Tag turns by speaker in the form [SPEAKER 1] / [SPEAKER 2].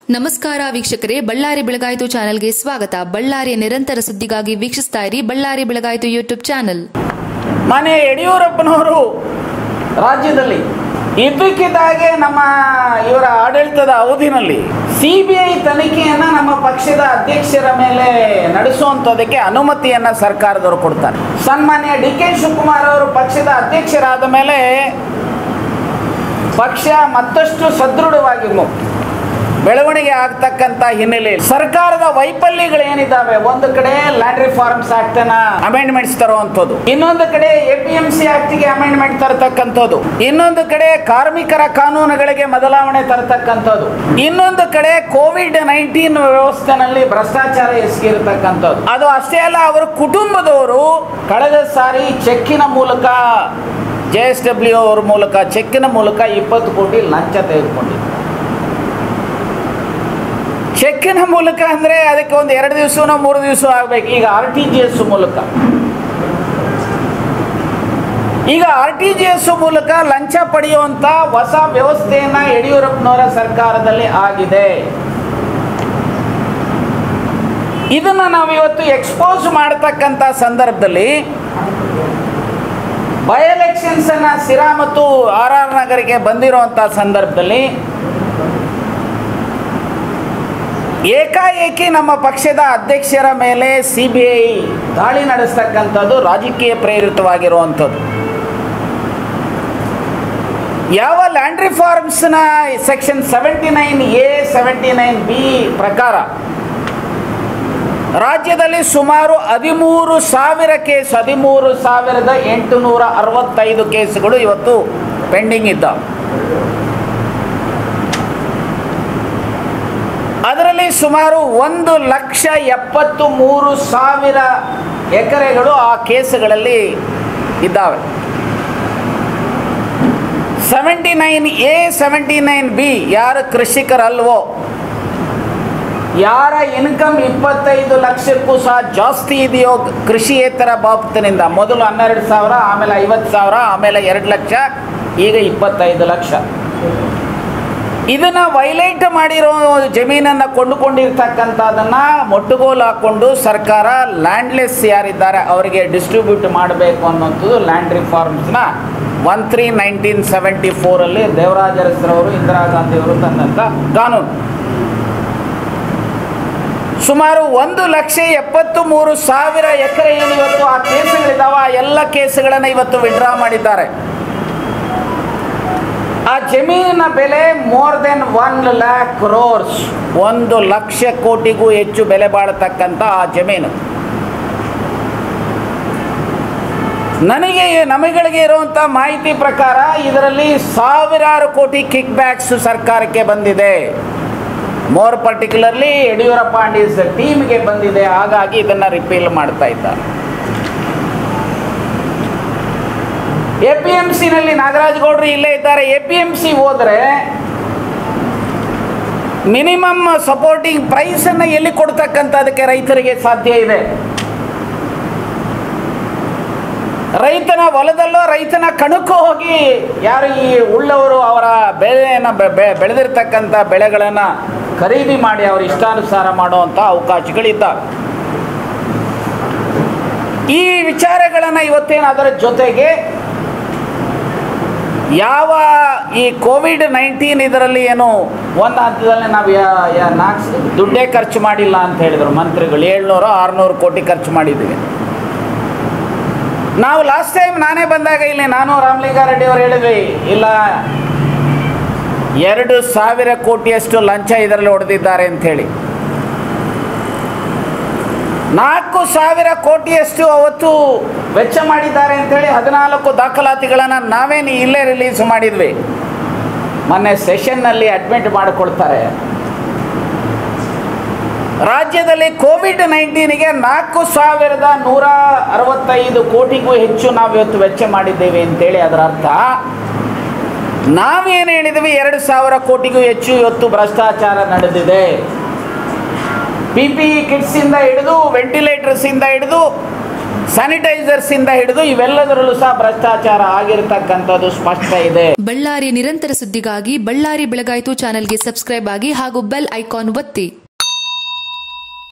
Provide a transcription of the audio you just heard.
[SPEAKER 1] ನಮಸ್ಕಾರ ವೀಕ್ಷಕರೇ ಬಳ್ಳಾರಿ ಬೆಳಗಾಯಿತು ಚಾನೆಲ್ಗೆ ಸ್ವಾಗತ ಬಳ್ಳಾರಿಯ ನಿರಂತರ ಸುದ್ದಿಗಾಗಿ ವೀಕ್ಷಿಸ್ತಾ ಇರಿ ಬಳ್ಳಾರಿ ಬೆಳಗಾಯಿತು ಯೂಟ್ಯೂಬ್ ಚಾನೆಲ್
[SPEAKER 2] ಮನೆ ಯಡಿಯೂರಪ್ಪನವರು ರಾಜ್ಯದಲ್ಲಿ ಇದ್ದಕ್ಕಿದ್ದಾಗೆ ನಮ್ಮ ಇವರ ಆಡಳಿತದ ಅವಧಿನಲ್ಲಿ ಸಿ ಬಿ ಐ ತನಿಖೆಯನ್ನು ನಮ್ಮ ಪಕ್ಷದ ಅಧ್ಯಕ್ಷರ ಮೇಲೆ ನಡೆಸುವಂಥದ್ದಕ್ಕೆ ಅನುಮತಿಯನ್ನು ಸರ್ಕಾರದವರು ಕೊಡ್ತಾರೆ ಸನ್ಮಾನ್ಯ ಡಿ ಕೆ ಶಿವಕುಮಾರ್ ಅವರು ಪಕ್ಷದ ಅಧ್ಯಕ್ಷರಾದ ಮೇಲೆ ಪಕ್ಷ ಮತ್ತಷ್ಟು ಸದೃಢವಾಗಿ ಮು- ಬೆಳವಣಿಗೆ ಆಗ್ತಕ್ಕಂಥ ಹಿನ್ನೆಲೆಯಲ್ಲಿ ಸರ್ಕಾರದ ವೈಫಲ್ಯಗಳು ಏನಿದ್ದಾವೆ ಒಂದು ಕಡೆ ಲ್ಯಾಂಡ್ ರಿಫಾರ್ಮ್ಸ್ ಆಕ್ಟ್ ಅನ್ನ ಅಮೆಂಡ್ಮೆಂಟ್ಸ್ ತರುವಂಥದ್ದು ಇನ್ನೊಂದು ಕಡೆ ಎ ಪಿ ಎಂ ಸಿ ಆಕ್ಟ್ಗೆ ಅಮೆಂಡ್ಮೆಂಟ್ ತರತಕ್ಕಂಥದ್ದು ಇನ್ನೊಂದು ಕಡೆ ಕಾರ್ಮಿಕರ ಕಾನೂನುಗಳಿಗೆ ಬದಲಾವಣೆ ತರತಕ್ಕಂಥದ್ದು ಇನ್ನೊಂದು ಕಡೆ ಕೋವಿಡ್ ನೈನ್ಟೀನ್ ವ್ಯವಸ್ಥೆನಲ್ಲಿ ಭ್ರಷ್ಟಾಚಾರ ಎಸಗಿರತಕ್ಕಂಥದ್ದು ಅದು ಅಷ್ಟೇ ಅಲ್ಲ ಅವರ ಕುಟುಂಬದವರು ಕಳೆದ ಸಾರಿ ಚೆಕ್ಕಿನ ಮೂಲಕ ಜೆ ಎಸ್ ಡಬ್ಲ್ಯೂ ಅವ್ರ ಮೂಲಕ ಚೆಕ್ಕಿನ ಮೂಲಕ ಇಪ್ಪತ್ತು ಕೋಟಿ ಲಂಚ ತೆಗೆದುಕೊಂಡಿದ್ದಾರೆ ಚೆಕ್ಕಿನ ಮೂಲಕ ಅಂದರೆ ಅದಕ್ಕೆ ಒಂದು ಎರಡು ದಿವಸನೋ ಮೂರು ದಿವಸ ಆಗಬೇಕು ಈಗ ಆರ್ ಟಿ ಜಿ ಎಸ್ ಮೂಲಕ ಈಗ ಆರ್ ಟಿ ಜಿ ಎಸ್ ಮೂಲಕ ಲಂಚ ಪಡೆಯುವಂಥ ಹೊಸ ವ್ಯವಸ್ಥೆಯನ್ನು ಯಡಿಯೂರಪ್ಪನವರ ಸರ್ಕಾರದಲ್ಲಿ ಆಗಿದೆ ಇದನ್ನು ನಾವು ಇವತ್ತು ಎಕ್ಸ್ಪೋಸ್ ಮಾಡತಕ್ಕಂಥ ಸಂದರ್ಭದಲ್ಲಿ ಬೈ ಎಲೆಕ್ಷನ್ಸ್ ಅನ್ನ ಸಿರಾ ಮತ್ತು ಆರ್ ಆರ್ ನಗರಿಗೆ ಬಂದಿರುವಂಥ ಸಂದರ್ಭದಲ್ಲಿ ಏಕಾಏಕಿ ನಮ್ಮ ಪಕ್ಷದ ಅಧ್ಯಕ್ಷರ ಮೇಲೆ ಸಿ ಬಿ ಐ ದಾಳಿ ನಡೆಸ್ತಕ್ಕಂಥದ್ದು ರಾಜಕೀಯ ಪ್ರೇರಿತವಾಗಿರುವಂಥದ್ದು ಯಾವ ಲ್ಯಾಂಡ್ ರಿಫಾರ್ಮ್ಸ್ನ section seventy nine A seventy nine B ಪ್ರಕಾರ ರಾಜ್ಯದಲ್ಲಿ ಸುಮಾರು ಹದಿಮೂರು ಸಾವಿರ ಕೇಸ್ ಹದಿಮೂರು ಸಾವಿರದ ಎಂಟುನೂರ ಅರವತ್ತೈದು ಕೇಸುಗಳು ಇವತ್ತು ಪೆಂಡಿಂಗ್ ಇದ್ದಾವೆ ಅದರಲ್ಲಿ ಸುಮಾರು ಒಂದು ಲಕ್ಷ ಎಪ್ಪತ್ತು ಮೂರು ಸಾವಿರ ಎಕರೆಗಳು ಆ ಕೇಸುಗಳಲ್ಲಿ ಇದ್ದಾವೆ seventy nine A seventy nine B ಯಾರು ಕೃಷಿಕರಲ್ವೋ ಯಾರ ಇನ್ಕಮ್ ಇಪ್ಪತ್ತೈದು ಲಕ್ಷಕ್ಕೂ ಸಹ ಜಾಸ್ತಿ ಇದೆಯೋ ಕೃಷಿಯೇತರ ಬಾಬತಿನಿಂದ ಮೊದಲು ಹನ್ನೆರಡು ಸಾವಿರ ಆಮೇಲೆ ಐವತ್ತು ಸಾವಿರ ಆಮೇಲೆ ಎರಡು ಲಕ್ಷ ಈಗ ಇಪ್ಪತ್ತೈದು ಲಕ್ಷ ಇದನ್ನು ವೈಲೇಟ್ ಮಾಡಿರೋ ಜಮೀನನ್ನು ಕೊಂಡುಕೊಂಡಿರ್ತಕ್ಕಂಥದ್ದನ್ನು ಮೊಟ್ಟುಗೋಲು ಹಾಕ್ಕೊಂಡು ಸರ್ಕಾರ ಲ್ಯಾಂಡ್ಲೆಸ್ ಯಾರಿದ್ದಾರೆ ಅವರಿಗೆ ಡಿಸ್ಟ್ರಿಬ್ಯೂಟ್ ಮಾಡಬೇಕು ಅನ್ನೋಂಥದ್ದು ಲ್ಯಾಂಡ್ ರಿಫಾರ್ಮ್ಸ್ನ ಒನ್ ತ್ರೀ ನೈನ್ಟೀನ್ ಸೆವೆಂಟಿ ಫೋರಲ್ಲಿ ದೇವರಾಜ ಅರಸರವರು ಇಂದಿರಾ ಗಾಂಧಿಯವರು ತಂದಂಥ ಕಾನೂನು ಸುಮಾರು ಒಂದು ಲಕ್ಷ ಎಪ್ಪತ್ತು ಮೂರು ಸಾವಿರ ಎಕರೆ ಏನು ಇವತ್ತು ಆ ಕೇಸುಗಳಿದ್ದಾವೆ ಆ ಎಲ್ಲ ಕೇಸುಗಳನ್ನು ಇವತ್ತು ವಿಡ್ರಾ ಮಾಡಿದ್ದಾರೆ ಆ ಜಮೀನಿನ ಬೆಲೆ more than one lakh crores ಒಂದು ಲಕ್ಷ ಕೋಟಿಗೂ ಹೆಚ್ಚು ಬೆಲೆ ಬಾಳತಕ್ಕಂಥ ಆ ಜಮೀನು ನನಗೆ ನಮಗಳಿಗೆ ಇರುವಂಥ ಮಾಹಿತಿ ಪ್ರಕಾರ ಇದರಲ್ಲಿ ಸಾವಿರಾರು ಕೋಟಿ ಕಿಕ್ ಬ್ಯಾಕ್ಸ್ ಸರ್ಕಾರಕ್ಕೆ ಬಂದಿದೆ more particularly Yediyurappa and his ಟೀಮ್ಗೆ ಬಂದಿದೆ ಹಾಗಾಗಿ ಇದನ್ನು ರಿಪೀಲ್ ಮಾಡ್ತಾ ಇದ್ದಾರೆ ಎ ಪಿ ಎಂ ಸಿನಲ್ಲಿ ನಾಗರಾಜ್ ಗೌಡ್ರು ಇಲ್ಲೇ ಇದ್ದಾರೆ ಎ ಪಿ ಎಂ ಸಿ ಹೋದರೆ ಮಿನಿಮಮ್ ಸಪೋರ್ಟಿಂಗ್ ಪ್ರೈಸನ್ನು ಎಲ್ಲಿ ಕೊಡ್ತಕ್ಕಂಥದಕ್ಕೆ ರೈತರಿಗೆ ಸಾಧ್ಯ ಇದೆ ರೈತನ ಹೊಲದಲ್ಲೋ ರೈತನ ಕಣಕ್ಕೂ ಹೋಗಿ ಯಾರು ಈ ಉಳ್ಳವರು ಅವರ ಬೆಳೆಯನ್ನು ಬೆ- ಬೆ- ಬೆಳೆದಿರ್ತಕ್ಕಂಥ ಬೆಳೆಗಳನ್ನು ಖರೀದಿ ಮಾಡಿ ಅವ್ರ ಇಷ್ಟಾನುಸಾರ ಮಾಡುವಂಥ ಅವಕಾಶಗಳಿದ್ದಾವೆ ಈ ವಿಚಾರಗಳನ್ನು ಇವತ್ತೇನು ಅದರ ಜೊತೆಗೆ ಯಾವ ಈ ಕೋವಿಡ್ ನೈನ್ಟೀನ್ ಇದರಲ್ಲಿ ಏನು ಒಂದು ಹಂತದಲ್ಲಿ ನಾವು ಯಾ- ಯಾ- ನಾಲ್ಕು ಸ- ದುಡ್ಡೇ ಖರ್ಚು ಮಾಡಿಲ್ಲ ಅಂತ ಹೇಳಿದರು ಮಂತ್ರಿಗಳು ಏಳ್ನೂರು ಆರುನೂರು ಕೋಟಿ ಖರ್ಚು ಮಾಡಿದ್ದೀವಿ ನಾವು ಲಾಸ್ಟ್ ಟೈಮ್ ನಾನೇ ಬಂದಾಗ ಇಲ್ಲಿ ನಾನು ರಾಮಲಿಂಗಾರೆಡ್ಡಿ ಅವರು ಹೇಳಿದ್ವಿ ಇಲ್ಲ ಎರಡು ಸಾವಿರ ಕೋಟಿಯಷ್ಟು ಲಂಚ ಇದರಲ್ಲಿ ಹೊಡೆದಿದ್ದಾರೆ ಅಂಥೇಳಿ ನಾಲ್ಕು ಸಾವಿರ ಕೋಟಿಯಷ್ಟು ಅವತ್ತು ವೆಚ್ಚ ಮಾಡಿದ್ದಾರೆ ಅಂತೇಳಿ ಹದಿನಾಲ್ಕು ದಾಖಲಾತಿಗಳನ್ನು ನಾವೇನು ಇಲ್ಲೇ ರಿಲೀಸ್ ಮಾಡಿದ್ವಿ ಮೊನ್ನೆ ಸೆಷನ್ನಲ್ಲಿ ಅಡ್ಮಿಟ್ ಮಾಡಿಕೊಳ್ತಾರೆ ರಾಜ್ಯದಲ್ಲಿ ಕೋವಿಡ್ ನೈನ್ಟೀನ್ಗೆ ನಾಲ್ಕು ಸಾವಿರದ ನೂರ ಅರವತ್ತೈದು ಕೋಟಿಗೂ ಹೆಚ್ಚು ನಾವು ಇವತ್ತು ವೆಚ್ಚ ಮಾಡಿದ್ದೇವೆ ಅಂತೇಳಿ ಅದರ ಅರ್ಥ ನಾವೇನು ಹೇಳಿದ್ವಿ ಎರಡು ಸಾವಿರ ಕೋಟಿಗೂ ಹೆಚ್ಚು ಇವತ್ತು ಭ್ರಷ್ಟಾಚಾರ ನಡೆದಿದೆ ಪಿ ಪಿ ಇ ಕಿಟ್ಸಿಂದ ಹಿಡಿದು ವೆಂಟಿಲೇಟರ್ಸಿಂದ ಹಿಡಿದು ಸ್ಯಾನಿಟೈಸರ್ಸ್ ಇಂದ ಹಿಡಿದು ಇವೆಲ್ಲದರಲ್ಲೂ ಸಹ ಭ್ರಷ್ಟಾಚಾರ ಆಗಿರ್ತಕ್ಕಂಥದ್ದು ಸ್ಪಷ್ಟ ಇದೆ
[SPEAKER 1] ಬಳ್ಳಾರಿಯ ನಿರಂತರ ಸುದ್ದಿಗಾಗಿ ಬಳ್ಳಾರಿ ಬೆಳಗಾಯಿತು ಚಾನೆಲ್ಗೆ ಸಬ್ಸ್ಕ್ರೈಬ್ ಆಗಿ ಹಾಗೂ ಬೆಲ್ ಐಕಾನ್ ಒತ್ತಿ